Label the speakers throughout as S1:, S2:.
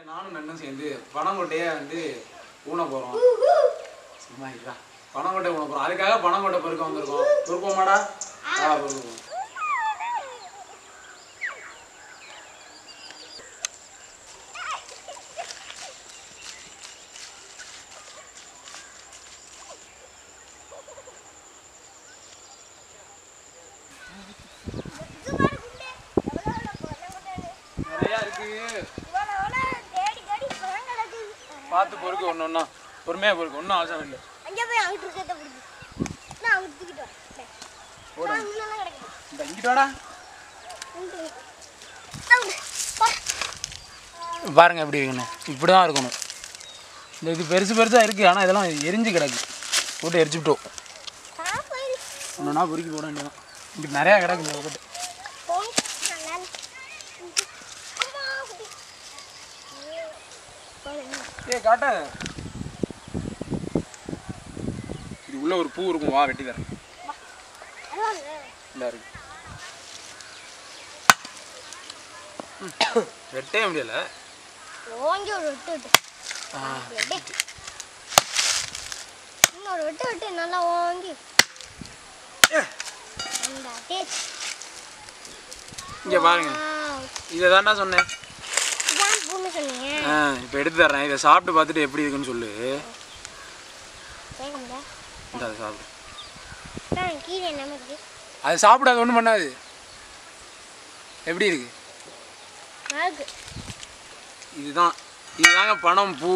S1: இல்லை நானும் நண்ணும் சேர்ந்து பனங்கொட்டையை வந்து ஊன போகிறோம் சும்மா இருக்கா பனங்கொட்டை ஊன போகிறோம் அதுக்காக பனங்கொட்டை பொறுக்க வந்திருக்கோம் பொறுப்போமாடா ஆ பொறுப்போம் நிறையா இருக்கு பார்த்து பொறுக்கு ஒன்று ஒன்றா பொறுமையாக பொறுக்கு ஒன்றும் அவசரம் இல்லை
S2: அங்கே போய் அங்கிட்டு இருக்கிறத பிடிச்சி நான் அங்கிட்டு தூக்கிட்டு வரேன்
S1: ஓடு.
S2: நான் முன்னெல்லாம் கிடைக்கும்
S1: இந்த இங்கிட்டு வாடா பாருங்க எப்படி இருக்குன்னு இப்படி தான் இருக்கணும் இந்த இது பெருசு பெருசாக இருக்குது ஆனால் இதெல்லாம் எரிஞ்சு கிடக்கு போட்டு எரிச்சு விட்டோம் ஒன்றுனா பொறுக்கி போட வேண்டியதான் இங்கிட்டு நிறையா கிடக்கு இந்த போட்டு ஏ காட்ட இது உள்ள ஒரு பூ இருக்கும் வா வெட்டி தரேன் இந்த இருக்கு ம். வெட்டவே முடியல
S2: ஓங்கி ஒரு வெட்டு விட்டு வெட்டு. இன்னொரு வெட்டு விட்டு நல்லா ஓங்கி அந்த டேஸ்ட்
S1: இங்கே பாருங்க இதை தான்டா சொன்னேன்
S2: இதான் பூன்னு சொன்னீங்க
S1: ஆ இப்போ எடுத்து தர்றேன் இதை சாப்பிட்டு பார்த்துட்டு எப்படி இருக்குன்னு சொல்லு
S2: கேட்க முடியாது
S1: இந்த அதை சாப்பிடு
S2: அதான் கீழே எல்லாமே இருக்கு
S1: அது சாப்பிடாது ஒன்றும் பண்ணாது எப்படி இருக்கு
S2: அழகு
S1: இதுதான் இதுதாங்க பணம் பூ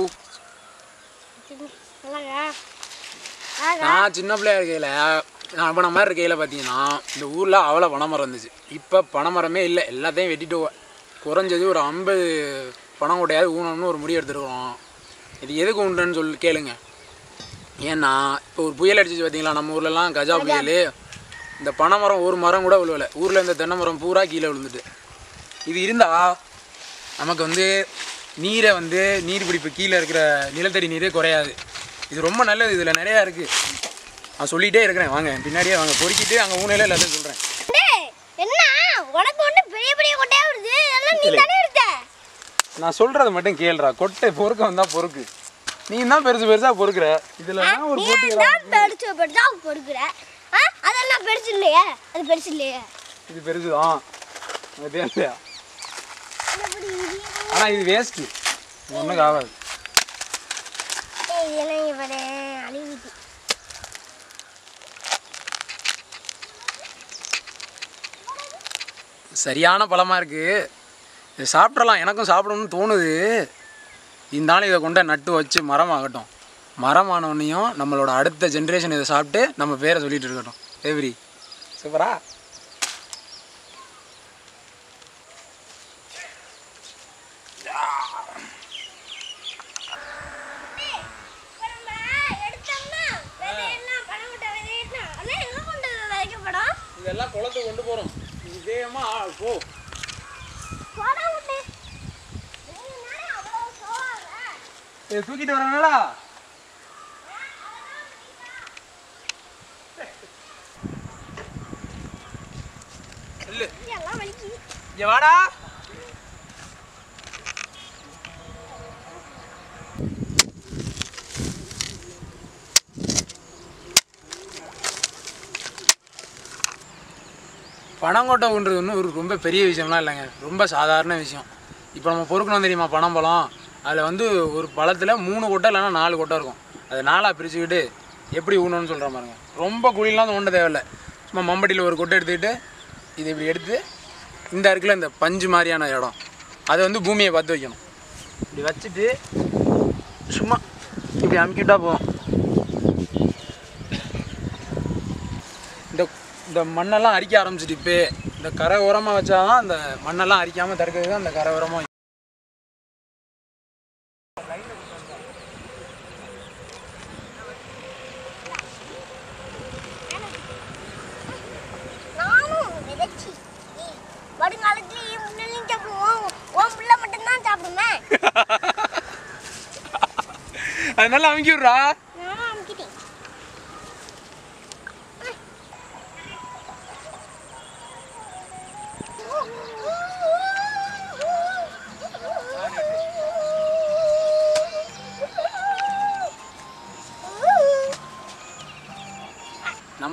S2: அழகா அழகா
S1: நான் சின்ன பிள்ளையா இருக்கையில் நான் இப்போ மாதிரி இருக்கையில் பார்த்தீங்கன்னா இந்த ஊரில் அவ்வளோ பனைமரம் இருந்துச்சு இப்போ பனைமரமே இல்லை எல்லாத்தையும் வெட்டிட்டு வ- குறைஞ்சது ஒரு ஐம்பது பணம் கொட்டையாவது ஊனணும்னு ஒரு முடிவு எடுத்துருக்கோம் இது எதுக்கு உண்டுன்னு சொல்லி கேளுங்க ஏன்னா இப்போ ஒரு புயல் அடிச்சிச்சு பார்த்தீங்களா நம்ம ஊர்லலாம் கஜா புயல் இந்த பனைமரம் ஒரு மரம் கூட விழுவலை ஊரில் இந்த தென்னை மரம் பூரா கீழே விழுந்துட்டு இது இருந்தால் நமக்கு வந்து நீரை வந்து நீர் பிடிப்பு கீழே இருக்கிற நிலத்தடி நீரே குறையாது இது ரொம்ப நல்லது இதில் நிறையா இருக்குது நான் சொல்லிகிட்டே இருக்கிறேன் வாங்க பின்னாடியே வாங்க பொறுக்கிட்டு அங்கே ஊனையில எல்லாத்தையும் சொல்கிறேன்
S2: டேய், என்ன உனக்கு ஒண்ணு பெரிய பெரிய கொட்டையா வருது எல்லாம் நீ தானே எடுத்த
S1: நான் சொல்கிறத மட்டும் கேளுடா கொட்டை பொறுக்க வந்தால் பொறுக்கு நீ தான் பெருசு பெருசாக பொறுக்கிற இதில் ஒரு
S2: நீ
S1: போட்டி
S2: தான் பெருசு பெருசா பொறுக்குற ஆ அதெல்லாம் பெருசு இல்லையே அது பெருசு இல்லையே
S1: இது பெருசு தான் அது தேவையா
S2: எப்படி இது?
S1: ஆனால் இது வேஸ்ட்டு ஒன்றும் ஆகாது
S2: ஏய், இதெல்லாம் இங்க பாரு, அழிவுது.
S1: சரியான பழமாக இருக்குது இதை சாப்பிட்றலாம் எனக்கும் சாப்பிடணும்னு தோணுது இருந்தாலும் இதை கொண்டு நட்டு வச்சு மரம் ஆகட்டும் மரம் ஆனவனையும் நம்மளோட அடுத்த ஜென்ரேஷன் இதை சாப்பிட்டு நம்ம பேரை சொல்லிட்டு இருக்கட்டும் எவ்ரி சூப்பரா
S2: இப்ப நம்ம எடுத்தோம்னா, விதையெல்லாம் பணம் விட்ட விதையெல்லாம், அதெல்லாம் எங்க கொண்டு வந்து விதைக்கப்படும்?
S1: இதெல்லாம் குளத்துக்கு கொண்டு போகிறோம் இதேமாக போ
S2: பணம் விட்டு. நீங்க என்னடா அவ்வளவு சோறு?
S1: இதை தூக்கிட்டு வரணும்லா இல்லை
S2: எல்லாம் வலிக்குது.
S1: இங்க வாடா பனங்கொட்டை ஊன்றது ஒன்றும் ஒரு ரொம்ப பெரிய விஷயம்லாம் இல்லைங்க ரொம்ப சாதாரண விஷயம் இப்போ நம்ம பொறுக்கணும் தெரியுமா பனம் பழம் அதில் வந்து ஒரு பழத்தில் மூணு கொட்டை இல்லைன்னா நாலு கொட்டை இருக்கும் அதை நாலாக பிரிச்சுக்கிட்டு எப்படி ஊனணும்னு சொல்கிற பாருங்க ரொம்ப குழிலாம் தோண்ட தேவையில்ல சும்மா மம்பட்டியில் ஒரு கொட்டை எடுத்துக்கிட்டு இதை இப்படி எடுத்து இந்த இருக்குல்ல இந்த பஞ்சு மாதிரியான இடம் அதை வந்து பூமியை பார்த்து வைக்கணும் இப்படி வச்சுட்டு சும்மா இப்படி அமுக்கிட்டா போதும் இந்த இந்த மண்ணெல்லாம் அரிக்க ஆரம்பிச்சிட்டு இப்போ இந்த கரை ஓரமாக வச்சாதான் அந்த மண்ணெல்லாம் அரிக்காமல் தடுக்கிறதுக்கு அந்த கரை ஓரமாக
S2: நானும் விதைச்சி நீ வருங்காலத்துல என் முன்னாலையும் சாப்பிடுவோம் உன் பிள்ளை மட்டும்தான் சாப்பிடுமே
S1: அதனால அமுக்கி விட்றா
S2: நானும் அமுக்கிட்டேன்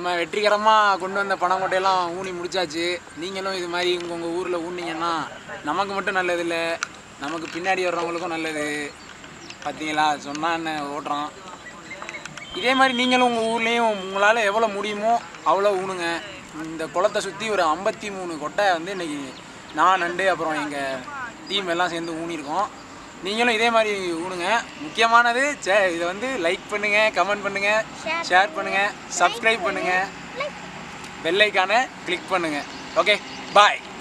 S1: நம்ம வெற்றிகரமாக கொண்டு வந்த பணங்கொட்டையெல்லாம் ஊனி முடிச்சாச்சு நீங்களும் இது மாதிரி உங்கள் உங்கள் ஊரில் ஊனிங்கன்னா நமக்கு மட்டும் நல்லது இல்லை நமக்கு பின்னாடி வர்றவங்களுக்கும் நல்லது பார்த்தீங்களா சொன்னால் என்ன ஓட்டுறான் இதே மாதிரி நீங்களும் உங்கள் ஊர்லேயும் உங்களால் எவ்வளோ முடியுமோ அவ்வளோ ஊனுங்க இந்த குளத்தை சுற்றி ஒரு ஐம்பத்தி மூணு கொட்டை வந்து இன்னைக்கு நான் நண்டு அப்புறம் எங்கள் டீம் எல்லாம் சேர்ந்து ஊனியிருக்கோம் நீங்களும் இதே மாதிரி ஊனுங்க முக்கியமானது சே இதை வந்து லைக் பண்ணுங்கள் கமெண்ட் பண்ணுங்கள் ஷேர் பண்ணுங்கள் சப்ஸ்கிரைப் பண்ணுங்கள் பெல்லைக்கான கிளிக் பண்ணுங்கள் ஓகே பாய்